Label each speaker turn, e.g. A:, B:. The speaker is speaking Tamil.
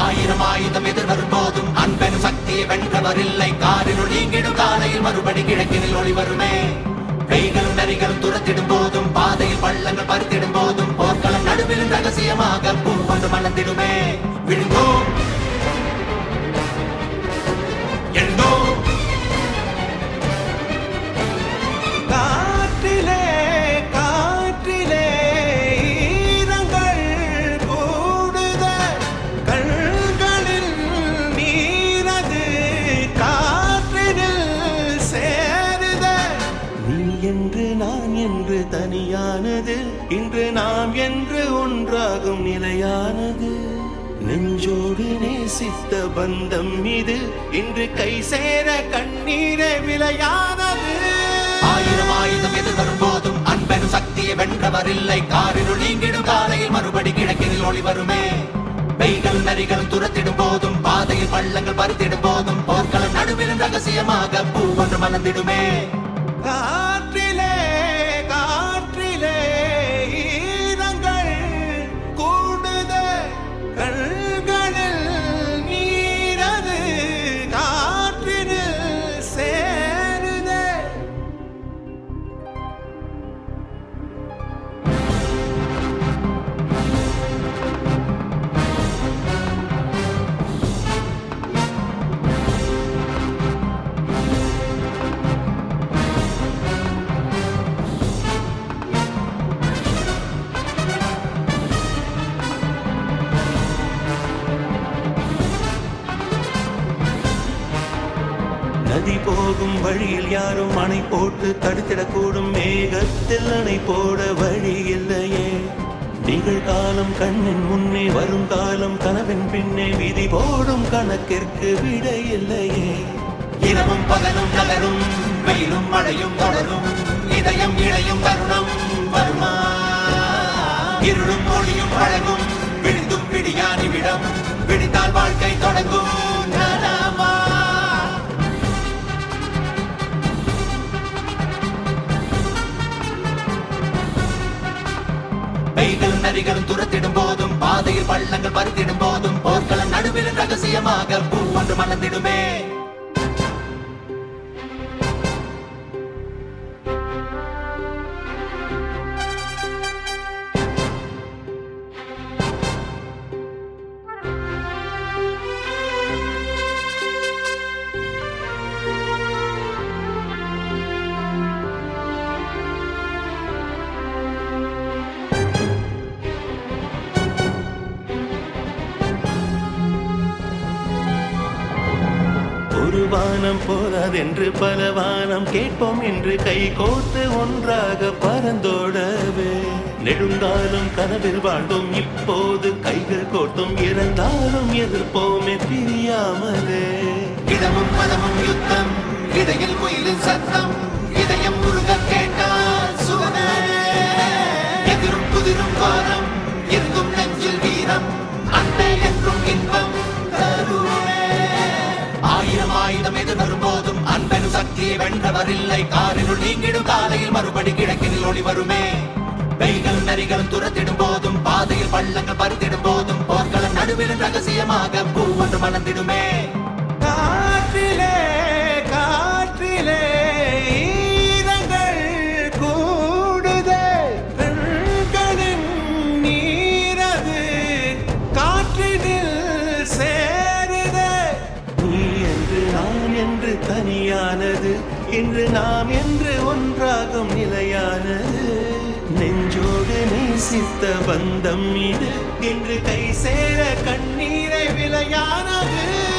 A: ஆயிரம் ஆயுதம் எதிர்வரும் போதும் அன்பெனும் சக்தியை வென்றவர் இல்லை காரினுள் நீங்கிடும் காலையில் மறுபடி கிழக்கினில் ஒளி வருமே பெய்களும் நரிகளும் துரத்திடும் போதும் பாதையில் பள்ளங்கள் பறித்திடும் போதும் போர்க்களம் நடுவிலும் ரகசியமாக பூ கொண்டு மலர்ந்திடுமே விழுந்தோம் எழுந்தோம்
B: காற்றிலே காற்றிலே ஈரங்கள் கூடுத கண்களில் நீரது காற்றினில் சேருத நீ என்று நான் என்று தனியானது இன்று நாம் என்று ஒன்றாகும் நிலையானது நெஞ்சோடு நேசித்த பந்தம் இது இன்று கை சேர கண்ணீரே விலையானது
A: ஆயிரம் ஆயுதம் எதிர்வரும் போதும் அன்பெனும் சக்தியை வென்றவர் இல்லை காரினுள் நீங்கிடும் காலையில் மறுபடி கிழக்கினில் ஒளி வருமே பெய்களும் நரிகளும் துரத்திடும் போதும் பாதையில் பள்ளங்கள் பறித்திடும் போதும் போர்க்களம் நடுவிலும் ரகசியமாக பூ ஒன்று மலர்ந்திடுமே
B: காற்றிலே காற்றிலே ஈரங்கள் கூடுத கண்களில் நீரது காற்றினில் சேருதே நதி போகும் வழியில் யாரும் அணை போட்டு தடுத்திடக்கூடும் மேகத்தில் அணை போட வழி இல்லையே நிகழ்காலம் கண்ணின் முன்னே வரும் காலம் கனவின் பின்னே விதி போடும் கணக்கிற்கு விடை இல்லையே
A: இரவும் பகலும் நகரும் வெயிலும் மழையும் தொடரும் இதயம் இழையும் தருணம் வருமா இருளும் ஒளியும் பழகும் விழுந்தும் பிடியா நிமிடம் விழித்தால் வாழ்க்கை தொடங்கும் நலமா பெய்களும் நரிகளும் துரத்திடும் போதும் பாதையில் பள்ளங்கள் பறித்திடும் போதும் போர்க்களம் நடுவில் ரகசியமாக பூ ஒன்று மலர்ந்திடுமே
B: ஒரு வானம் போதாதென்று பல வானம் கேட்போம் என்று கை கோர்த்து ஒன்றாக பறந்தோடவே நெடுங்காலம் கனவில் வாழ்ந்தோம் இப்போது கைகள் கோர்த்தும் இறந்தாலும் எதிர்ப்போமே பிரியாமலே
A: இடமும் மனமும் யுத்தம் இடையில் குயிலின் சத்தம் இதயம் முருக கேட்டால் சுகமே எதிரும் புதிரும் வாரம் எங்கும் நெஞ்சில் வீரம் அன்பே என்றும் இன்பம் தருவே ஆயிரம் ஆயுதம் எதிர்வரும் போதும் அன்பெனும் சக்தியை வென்றவர் இல்லை காரினுள் நீங்கிடும் காலையில் மறுபடி கிழக்கினில் ஒளி வருமே பெய்களும் நரிகளும் துரத்திடும் போதும் பாதையில் பள்ளங்கள் பறித்திடும் போதும் போர்க்களம் நடுவிலும் ரகசியமாக பூ ஒன்று மலர்ந்திடுமே
B: காற்றிலே காற்றிலே ஈரங்கள் கூடுதே கண்களின் நீரது காற்றினில் சேருதே நீ என்று நான் என்று தனியானது இன்று நாம் என்று ஒன்றாகும் நிலையானது நெஞ்சோடு நேசித்த பந்தம் இது இன்று கை சேர கண்ணீரை விலையானது